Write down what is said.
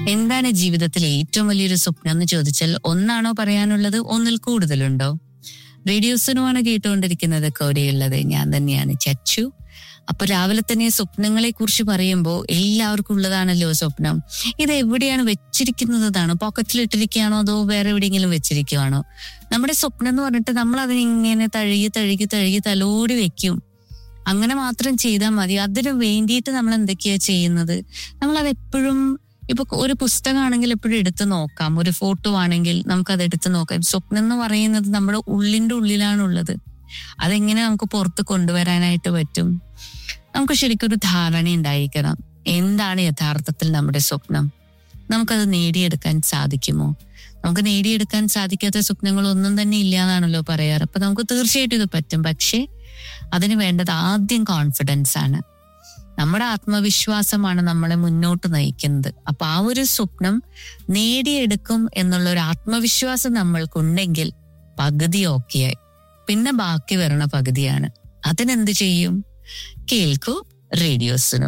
എന്താണ് ജീവിതത്തിൽ ഏറ്റവും വലിയൊരു സ്വപ്നം എന്ന് ചോദിച്ചാൽ ഒന്നാണോ പറയാനുള്ളത് ഒന്നിൽ കൂടുതലുണ്ടോ റേഡിയോസിനുമാണ് കേട്ടുകൊണ്ടിരിക്കുന്നത് കോരിയുള്ളത് ഞാൻ തന്നെയാണ് ചച്ചു അപ്പൊ രാവിലെ തന്നെ സ്വപ്നങ്ങളെ കുറിച്ച് പറയുമ്പോൾ എല്ലാവർക്കും ഉള്ളതാണല്ലോ സ്വപ്നം ഇത് എവിടെയാണ് വെച്ചിരിക്കുന്നതാണ് പോക്കറ്റിലിട്ടിരിക്കുകയാണോ അതോ വേറെ എവിടെയെങ്കിലും വെച്ചിരിക്കുവാണോ നമ്മുടെ സ്വപ്നം എന്ന് പറഞ്ഞിട്ട് നമ്മൾ അതിനിങ്ങനെ തഴുകി തഴുകി തഴുകി തലോടി വെക്കും അങ്ങനെ മാത്രം ചെയ്താൽ മതി അതിന് വേണ്ടിയിട്ട് നമ്മൾ എന്തൊക്കെയാ ചെയ്യുന്നത് നമ്മൾ അത് എപ്പോഴും ഇപ്പൊ ഒരു പുസ്തകമാണെങ്കിൽ എപ്പോഴും എടുത്ത് നോക്കാം ഒരു ഫോട്ടോ ആണെങ്കിൽ നമുക്ക് അത് എടുത്ത് നോക്കാം സ്വപ്നം എന്ന് പറയുന്നത് നമ്മുടെ ഉള്ളിന്റെ ഉള്ളിലാണുള്ളത് അതെങ്ങനെ നമുക്ക് പുറത്ത് കൊണ്ടുവരാനായിട്ട് പറ്റും നമുക്ക് ശരിക്കും ഒരു ധാരണ ഉണ്ടായിരിക്കണം എന്താണ് യഥാർത്ഥത്തിൽ നമ്മുടെ സ്വപ്നം നമുക്കത് നേടിയെടുക്കാൻ സാധിക്കുമോ നമുക്ക് നേടിയെടുക്കാൻ സാധിക്കാത്ത സ്വപ്നങ്ങളൊന്നും തന്നെ ഇല്ല എന്നാണല്ലോ പറയാറ് അപ്പൊ നമുക്ക് തീർച്ചയായിട്ടും ഇത് പറ്റും പക്ഷേ അതിന് വേണ്ടത് ആദ്യം കോൺഫിഡൻസ് ആണ് നമ്മുടെ ആത്മവിശ്വാസമാണ് നമ്മളെ മുന്നോട്ട് നയിക്കുന്നത് അപ്പൊ ആ ഒരു സ്വപ്നം നേടിയെടുക്കും എന്നുള്ള ഒരു ആത്മവിശ്വാസം നമ്മൾക്കുണ്ടെങ്കിൽ പകുതി ഓക്കെയായി പിന്നെ ബാക്കി വരണ പകുതിയാണ് അതിനെന്ത് ചെയ്യും കേൾക്കൂ റേഡിയോസിനോ